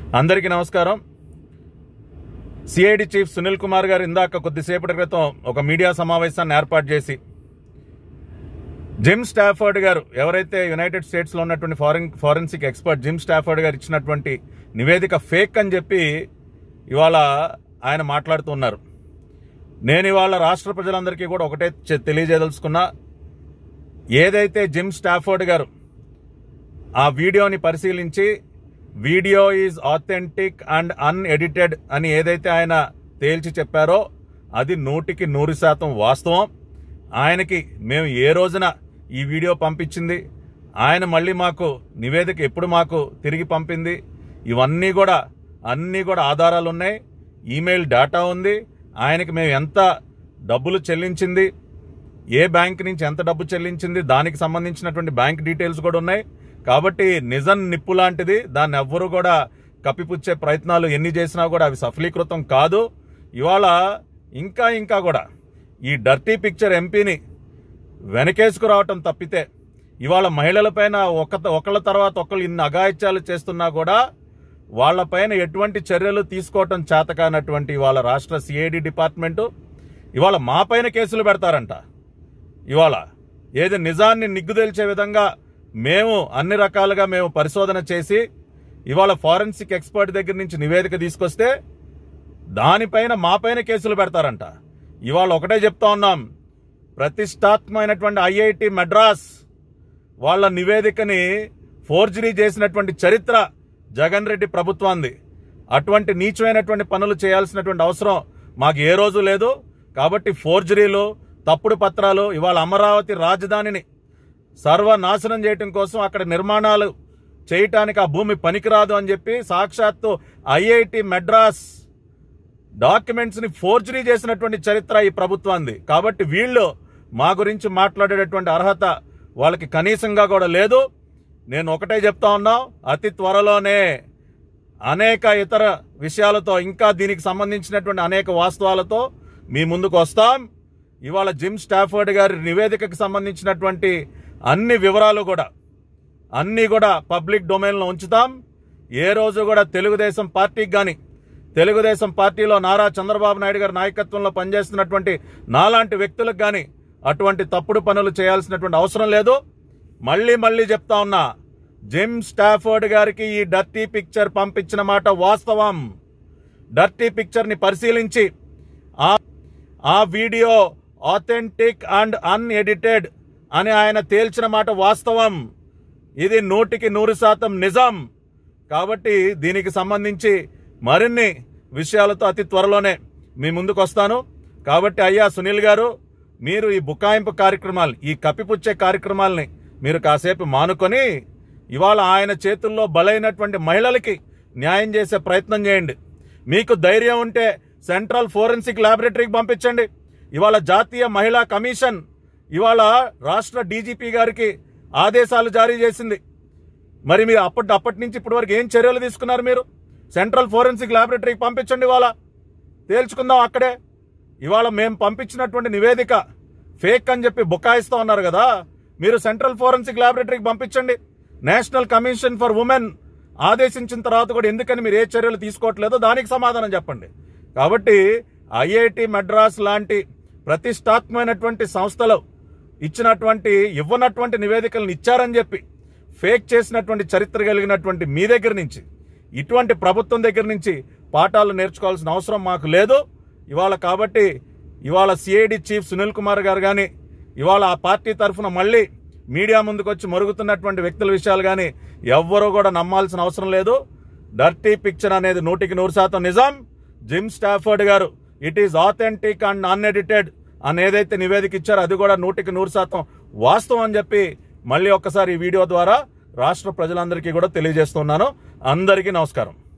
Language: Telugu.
అందరికీ నమస్కారం సిఐడి చీఫ్ సునీల్ కుమార్ గారు ఇందాక కొద్దిసేపటి క్రితం ఒక మీడియా సమావేశాన్ని ఏర్పాటు చేసి జిమ్ స్టాఫర్డ్ గారు ఎవరైతే యునైటెడ్ స్టేట్స్ లో ఉన్నటువంటి foreign forensic expert Jim Stafford గారు ఇచ్చినటువంటి నివేదిక ఫేక్ అని చెప్పి ఇవాళ ఆయన మాట్లాడుతున్నారు నేను ఇవాళ రాష్ట్ర ప్రజలందరికీ కూడా ఒకటే చె- తెలియజేయదలుచుకున్నా ఏదైతే జిమ్ స్టాఫర్డ్ గారు ఆ వీడియోని పరిశీలించి video is authentic and unedited అని ఏదైతే ఆయన తేల్చి చెప్పారో అది నూటికి నూరు శాతం వాస్తవం ఆయనకి మేము ఏ రోజున ఈ వీడియో పంపించింది ఆయన మళ్ళీ మాకు నివేదిక ఎప్పుడు మాకు తిరిగి పంపింది ఇవన్నీ కూడా అన్నీ కూడా ఆధారాలు ఉన్నాయి ఈమెయిల్ డేటా ఉంది ఆయనకి మేము ఎంత డబ్బులు చెల్లించింది ఏ బ్యాంక్ నుంచి ఎంత డబ్బు చెల్లించింది దానికి సంబంధించినటువంటి బ్యాంక్ డీటెయిల్స్ కూడా ఉన్నాయి కాబట్టి నిజం నిప్పు లాంటిది దాన్ని ఎవ్వరూ కూడా కప్పిపుచ్చే ప్రయత్నాలు ఎన్ని చేసినా కూడా అవి సఫలీకృతం కాదు ఇవాళ ఇంకా ఇంకా కూడా ఈ డర్టీ పిక్చర్ ఎంపీని వెనకేసుకు రావటం తప్పితే ఇవాళ మహిళలపైన ఒక ఒకళ్ళ తర్వాత ఒకళ్ళు ఇన్ని అఘాయిత్యాలు చేస్తున్నా కూడా వాళ్ళపైన ఎటువంటి చర్యలు తీసుకోవటం చేతకానటువంటి ఇవాళ రాష్ట్ర సిఐడి డిపార్ట్మెంటు ఇవాళ మా పైన కేసులు పెడతారంట ఇవాళ ఏది నిజాన్ని నిగ్గుదేల్చే విధంగా మేము అన్ని రకాలుగా మేము పరిశోధన చేసి ఇవాళ ఫారెన్సిక్ ఎక్స్పర్ట్ దగ్గర నుంచి నివేదిక తీసుకొస్తే దానిపైన మాపైన కేసులు పెడతారంట ఇవాళ ఒకటే చెప్తా ఉన్నాం ప్రతిష్టాత్మకమైనటువంటి ఐఐటి మెడ్రాస్ వాళ్ళ నివేదికని ఫోర్జరీ చేసినటువంటి చరిత్ర జగన్ రెడ్డి ప్రభుత్వాన్ని అటువంటి నీచమైనటువంటి పనులు చేయాల్సినటువంటి అవసరం మాకు ఏ రోజు లేదు కాబట్టి ఫోర్జరీలు తప్పుడు పత్రాలు ఇవాళ అమరావతి రాజధానిని సర్వనాశనం చేయటం కోసం అక్కడ నిర్మాణాలు చేయటానికి ఆ భూమి పనికిరాదు అని చెప్పి సాక్షాత్తు ఐఐటి మెడ్రాస్ డాక్యుమెంట్స్ ని ఫోర్జరీ చేసినటువంటి చరిత్ర ఈ ప్రభుత్వాన్ని కాబట్టి వీళ్ళు మా గురించి మాట్లాడేటటువంటి అర్హత వాళ్ళకి కనీసంగా కూడా లేదు నేను ఒకటే చెప్తా ఉన్నా అతి త్వరలోనే అనేక ఇతర విషయాలతో ఇంకా దీనికి సంబంధించినటువంటి అనేక వాస్తవాలతో మీ ముందుకు వస్తాం ఇవాళ జిమ్ స్టాఫర్డ్ గారి నివేదికకు సంబంధించినటువంటి అన్ని వివరాలు కూడా అన్నీ కూడా పబ్లిక్ డొమైన్లో ఉంచుతాం ఏ రోజు కూడా తెలుగుదేశం పార్టీకి కానీ తెలుగుదేశం పార్టీలో నారా చంద్రబాబు నాయుడు గారి నాయకత్వంలో పనిచేస్తున్నటువంటి నాలాంటి వ్యక్తులకు కానీ అటువంటి తప్పుడు పనులు చేయాల్సినటువంటి అవసరం లేదు మళ్ళీ మళ్ళీ చెప్తా ఉన్నా జిమ్ స్టాఫర్డ్ గారికి ఈ డర్టీ పిక్చర్ పంపించిన మాట వాస్తవం డర్టీ పిక్చర్ ని పరిశీలించి ఆ ఆ వీడియో ఆథెంటిక్ అండ్ అన్ఎడిటెడ్ అని ఆయన తేల్చిన మాట వాస్తవం ఇది నూటికి నూరు శాతం నిజం కాబట్టి దీనికి సంబంధించి మరిన్ని విషయాలతో అతి త్వరలోనే మీ ముందుకు వస్తాను కాబట్టి అయ్యా సునీల్ గారు మీరు ఈ బుకాయింపు కార్యక్రమాలు ఈ కప్పిపుచ్చే కార్యక్రమాల్ని మీరు కాసేపు మానుకొని ఇవాళ ఆయన చేతుల్లో బలైనటువంటి మహిళలకి న్యాయం చేసే ప్రయత్నం చేయండి మీకు ధైర్యం ఉంటే సెంట్రల్ ఫోరెన్సిక్ ల్యాబొరేటరీకి పంపించండి ఇవాళ జాతీయ మహిళా కమిషన్ ఇవాళ రాష్ట్ర డీజీపీ గారికి ఆదేశాలు జారీ చేసింది మరి మీరు అప్పటి అప్పటి నుంచి ఇప్పటి వరకు ఏం చర్యలు తీసుకున్నారు మీరు సెంట్రల్ ఫోరెన్సిక్ ల్యాబొరేటరీకి పంపించండి ఇవాళ తేల్చుకుందాం అక్కడే ఇవాళ మేము పంపించినటువంటి నివేదిక ఫేక్ అని చెప్పి బుకాయిస్తా ఉన్నారు కదా మీరు సెంట్రల్ ఫోరెన్సిక్ ల్యాబొరేటరీకి పంపించండి నేషనల్ కమిషన్ ఫర్ ఉమెన్ ఆదేశించిన తర్వాత కూడా ఎందుకని మీరు ఏ చర్యలు తీసుకోవట్లేదో దానికి సమాధానం చెప్పండి కాబట్టి ఐఐటి మెడ్రాస్ లాంటి ప్రతిష్టాత్మకమైనటువంటి సంస్థలు ఇచ్చినటువంటి ఇవ్వనటువంటి నివేదికలను ఇచ్చారని చెప్పి ఫేక్ చేసినటువంటి చరిత్ర కలిగినటువంటి మీ దగ్గర నుంచి ఇటువంటి ప్రభుత్వం దగ్గర నుంచి పాఠాలు నేర్చుకోవాల్సిన అవసరం మాకు లేదు ఇవాళ కాబట్టి ఇవాళ సిఐడి చీఫ్ సునీల్ కుమార్ గారు కానీ ఇవాళ ఆ పార్టీ తరఫున మళ్ళీ మీడియా ముందుకు వచ్చి మరుగుతున్నటువంటి వ్యక్తుల విషయాలు కానీ ఎవ్వరూ కూడా నమ్మాల్సిన అవసరం లేదు డర్టీ పిక్చర్ అనేది నూటికి నూరు శాతం నిజం జిమ్ స్టాఫర్డ్ గారు it is authentic and unedited అని ఏదైతే నివేదిక ఇచ్చారో అది కూడా నూటికి నూరు శాతం వాస్తవం అని చెప్పి మళ్ళీ ఒక్కసారి ఈ వీడియో ద్వారా రాష్ట్ర ప్రజలందరికీ కూడా తెలియజేస్తున్నాను అందరికీ నమస్కారం